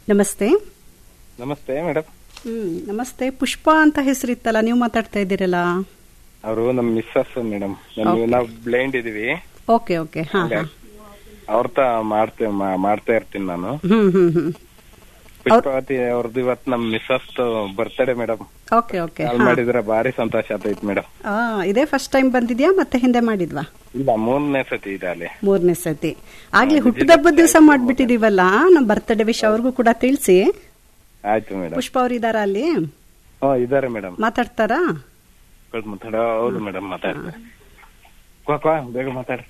ನಮಸ್ತೆ ನಮಸ್ತೆ ಮೇಡಮ್ ಹ್ಮ್ ನಮಸ್ತೆ ಪುಷ್ಪ ಅಂತ ಹೆಸರಿತ್ತಲ್ಲ ನೀವು ಮಾತಾಡ್ತಾ ಇದ್ದೀರಲ್ಲ ಅವರು ನಮ್ ಮಿಸ್ಸಸ್ ಮೇಡಮ್ ನಾವು ಬ್ಲೈಂಡ್ ಇದೀವಿ ಓಕೆ ಓಕೆ ಹಾ ಹಾ ಅವ್ರತ ಮಾಡ್ತೇ ಮಾ- ಮಾಡ್ತಾ ಇರ್ತೀನಿ ನಾನು ಹ್ಮ್ ಹ್ಮ್ ಹ್ಮ್ ಪುಷ್ಪಾವತಿ ಅವ್ರದ್ದು ಇವತ್ತು ನಮ್ Mrs birthday madam okay okay call ಮಾಡಿದ್ರೆ ಭಾರಿ ಸಂತೋಷ ಆಗ್ತೈತ್ ಮೇಡಮ್ ಆ ಇದೇ ಫಸ್ಟ್ ಟೈಮ್ ಬಂದಿದ್ಯಾ ಮತ್ತೆ ಹಿಂದೆ ಮಾಡಿದ್ವಾ ಇಲ್ಲ ಮೂರನೇ ಸತಿ ಇದೆ ಅಲ್ಲಿ ಮೂರನೇ ಸತಿ ಆಗ್ಲೇ ಹುಟ್ಟಿದಬ್ಬದ ದಿವಸ ಮಾಡ್ಬಿಟ್ಟಿದೀವಲ್ಲ ನಮ್ಮ ಬರ್ತ್ಡೇ ವಿಶ್ ಅವ್ರಿಗೂ ಕೂಡ ತಿಳಿಸಿ ಆಯ್ತು ಮೇಡಮ್ ಪುಷ್ಪ ಅವ್ರು ಇದಾರ ಅಲ್ಲಿ ಹಾ ಇದಾರೆ ಮೇಡಮ್ ಮಾತಾಡ್ತಾರಾ ಮಾತಾಡ ಹೌದು ಮೇಡಮ್ ಮಾತಾಡ್ತಾರೆ ಕ್ವಾ ಕ್ವಾ ಬೇಗ ಮಾತಾಡ್ರಿ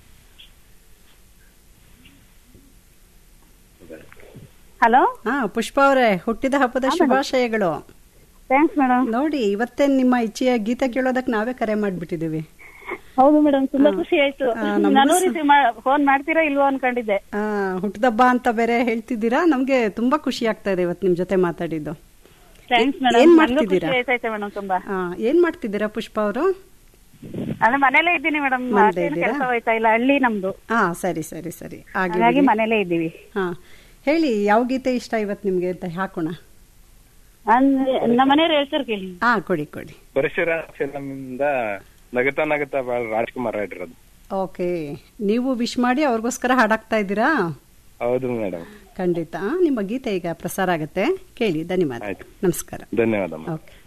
ಹಲೋ ಹಾ ಪುಷ್ಪ ಅವರೇ ಹುಟ್ಟಿದ ಹಬ್ಬದ ಶುಭಾಶಯಗಳು ಥ್ಯಾಂಕ್ಸ್ ಮೇಡಮ್ ನೋಡಿ ಇವತ್ತೇ ನಿಮ್ಮ ಇಚ್ಛೆಯ ಗೀತೆ ಕೇಳೋದಕ್ಕೆ ನಾವೇ ಕರೆ ಮಾಡ್ಬಿಟ್ಟಿದೀವಿ ಹೌದು ಮೇಡಮ್ ತುಂಬಾ ಖುಷಿ ಆಯ್ತು ಆ, ನಮಗೂ ನಾನು ಸ- ರಿಸೀವ್ ಫೋನ್ ಮಾಡ್ತೀರಾ ಇಲ್ವೋ ಅನ್ಕೊಂಡಿದ್ದೆ ಆ, ಹುಟ್ಟಿದಬ್ಬ ಅಂತ ಬೇರೆ ಹೇಳ್ತಿದ್ದೀರಾ ನಮ್ಗೆ ತುಂಬಾ ಖುಷಿ ಆಗ್ತಾ ಇದೆ ಇವತ್ತು ನಿಮ್ ಜೊತೆ ಮಾತಾಡಿದ್ದು ಥ್ಯಾಂಕ್ಸ್ ಏನ್ ಮೇಡಮ್ ನನಗೂ ಮಾಡ್ತಿದ್ದೀರಾ? ಖುಷಿ ಆಯ್ತೈತೆ ಮೇಡಮ್ ತುಂಬಾ ಆ, ಏನ್ ಮಾಡ್ತಿದ್ದೀರಾ ಪುಷ್ಪ ಅವರು ಅಂದ್ರೆ ಮನೇಲೇ ಇದ್ದೀನಿ ಮೇಡಮ್ ಮನೇಲೇ ಇದ್ದೀರಾ? ಕೆಲಸ ಹೋಯ್ತಾ ಇಲ್ಲ ಹಳ್ಳಿ ನಮ್ದು ಹಾ ಸರಿ ಸರಿ ಸರಿ ಹಾಗಾಗಿ ಹಾಗೆ ಮನೇಲೇ ಇದ್ದೀವಿ ಹಾ ಹೇಳಿ ಯಾವ ಗೀತೆ ಇಷ್ಟ ಇವತ್ತು ನಿಮ್ಗೆ ಅಂತ ಹಾಕೋಣ ಅಂದ್ರೆ ನಮ್ಮ ಮನೆಯವ್ರು ಹೇಳ್ತಾರೆ ಕೇಳಿ ಹಾ ಕೊಡಿ ಕೊಡಿ ಪರಶುರ ಫಿಲಮ್ ಇಂದ ನಗತಾ ನಗತಾ ಬಾಳ್ ರಾಜ್ಕುಮಾರ್ ಆಡಿರೋದು ಓಕೆ ನೀವು ವಿಶ್ ಮಾಡಿ ಅವ್ರಿಗೋಸ್ಕರ ಹಾಡಾಕ್ತಾ ಇದ್ದೀರಾ ಹೌದು ಮೇಡಮ್ ಖಂಡಿತ ನಿಮ್ಮ ಗೀತೆ ಈಗ ಪ್ರಸಾರ ಆಗುತ್ತೆ ಕೇಳಿ ಧನ್ಯವಾದ ಆಯ್ತು. ನಮಸ್ಕಾರ ಧನ್ಯವಾದ ಮೇಡಮ್ ಓಕೆ